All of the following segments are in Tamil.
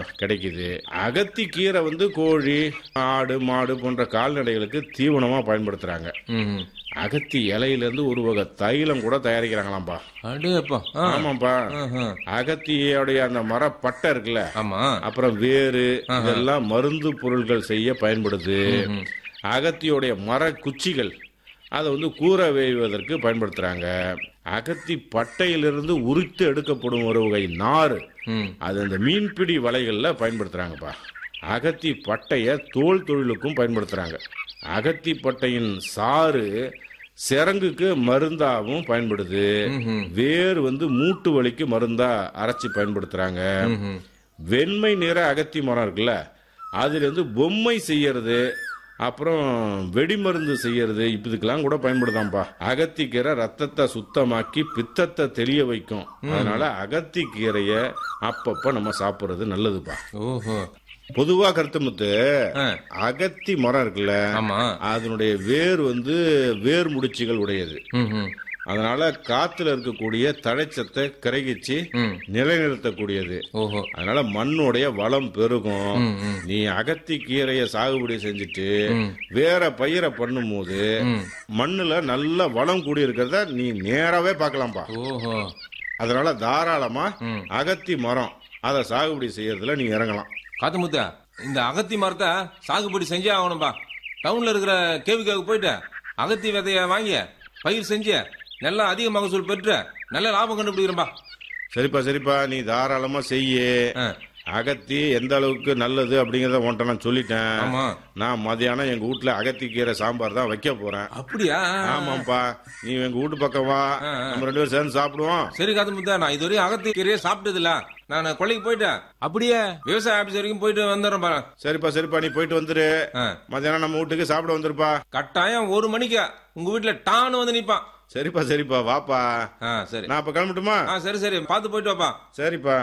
கிடைக்குது அகத்தி கீரை வந்து கோழி ஆடு மாடு போன்ற கால்நடைகளுக்கு தீவனமா பயன்படுத்துறாங்க ம் அகத்தி இலையில இருந்து ஒரு வகை தைலம் கூட தயாரிக்கிறாங்களாம்பா அடேப்பா ஆ ஆமாப்பா ஆஹா. அகத்தியோடைய அந்த மரப்பட்டை இருக்குல்ல ஆமா அப்புறம் வேறு இதெல்லாம் மருந்து பொருட்கள் செய்ய பயன்படுது அகத்தியோடைய மர குச்சிகள் அதை வந்து கூரை வேய்வதற்கு பயன்படுத்துறாங்க அகத்தி பட்டையிலிருந்து உரித்து எடுக்கப்படும் ஒரு வகை நார் ம் அது அந்த மீன்பிடி வலைகள்ல பயன்படுத்துறாங்கப்பா அகத்தி பட்டைய தோல் தொழிலுக்கும் பயன்படுத்துறாங்க அகத்தி பட்டையின் சாறு சிறங்குக்கு மருந்தாகவும் பயன்படுது ம்ஹும். வேர் வந்து மூட்டு வலிக்கு மருந்தா அரைச்சி பயன்படுத்துறாங்க ம்ஹும். வெண்மை நிற அகத்தி மரம் இருக்குல்ல அதுல இருந்து பொம்மை செய்யறது அப்புறம் வெடிமருந்து செய்யறது இப்ப இதுக்கெல்லாம் கூட பயன்படுதாம்பா அகத்திக்கீரை ரத்தத்தை சுத்தமாக்கி பித்தத்தை தெளிய வைக்கும் அதனால அகத்திக்கீரைய அப்பப்ப நம்ம சாப்பிடுறது நல்லதுப்பா ஓஹோ பொதுவா கருத்துமுத்து ஆ. அகத்தி மரம் இருக்குல்ல ஆமா அதனுடைய வேர் வந்து வேர் முடிச்சுகள் உடையது ம்ஹும். அதனால காத்துல இருக்கக்கூடிய தழைச்சத்தை கிரகிச்சு ம் நிலைநிறுத்தக்கூடியது ஓஹோ அதனால மண்ணுடைய வளம் பெருகும் ம் ம் நீ அகத்தி கீரையை சாகுபடி செஞ்சுட்டு ம். வேற பயிரை பண்ணும்போது ம். மண்ணுல நல்ல வளம் கூடி இருக்கிறத நீ நேராவே பார்க்கலாம்ப்பா ஓஹோ அதனால தாராளமா ம். அகத்தி மரம் அதை சாகுபடி செய்யறதுல நீ இறங்கலாம் காத்து முத்த இந்த அகத்தி மரத்தை சாகுபடி செஞ்சே ஆகணும்பா டவுன்ல இருக்கிற கேவிக்காவுக்கு போயிட்டு அகத்தி விதைய வாங்கி பயிர் செஞ்சு நல்லா அதிக மகசூல் பெற்று நல்ல லாபம் கண்டுபிடிக்கிறேன்பா சரிப்பா சரிப்பா நீ தாராளமா செய்யு ஆ, அகத்தி எந்த அளவுக்கு நல்லது அப்படிங்கறத உன்ட்ட நான் சொல்லிட்டேன் ஆமா நான் மதியானம் எங்க வீட்டுல அகத்தி கீரை சாம்பார் தான் வைக்க போறேன் அப்படியா ஆமாப்பா நீ எங்க வீட்டு பக்கம் வா ஆ, ஆ. நம்ம ரெண்டு பேரும் சேர்ந்து சாப்பிடுவோம் சரி காத்து முத்தா நான் இதுவரையும் அகத்தி கீரையே சாப்பிட்டது இல்ல நான் கொள்ளைக்கு போயிட்டேன் அப்படியே விவசாய ஆபீஸ் வரைக்கும் போயிட்டு வந்துடுறேன் பாரு சரிப்பா சரிப்பா நீ போயிட்டு வந்துரு ஆ, மத்தியானம் நம்ம வீட்டுக்கு சாப்பிட வந்துருப்பா கட்டாயம் ஒரு மணிக்கு உங்க வீட்டுல டான்னு வந்து நிப்பான் சரிப்பா சரிப்பா வாப்பா ஆ சரி நான் இப்ப கிளம்பட்டுமா ஆ சரி சரி பார்த்து போயிட்டு வாப்பா சரிப்பா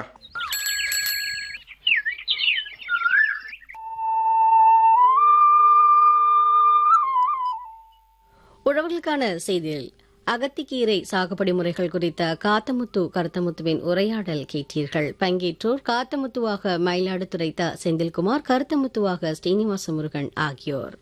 உழவர்களுக்கான செய்தியில் அகத்திக்கீரை சாகுபடி முறைகள் குறித்த காத்தமுத்து கருத்தமுத்துவின் உரையாடல் கேட்டீர்கள் பங்கேற்றோர் காத்தமுத்துவாக மயிலாடுதுறை த செந்தில்குமார் கருத்தமுத்துவாக ஸ்ரீனிவாச முருகன் ஆகியோர்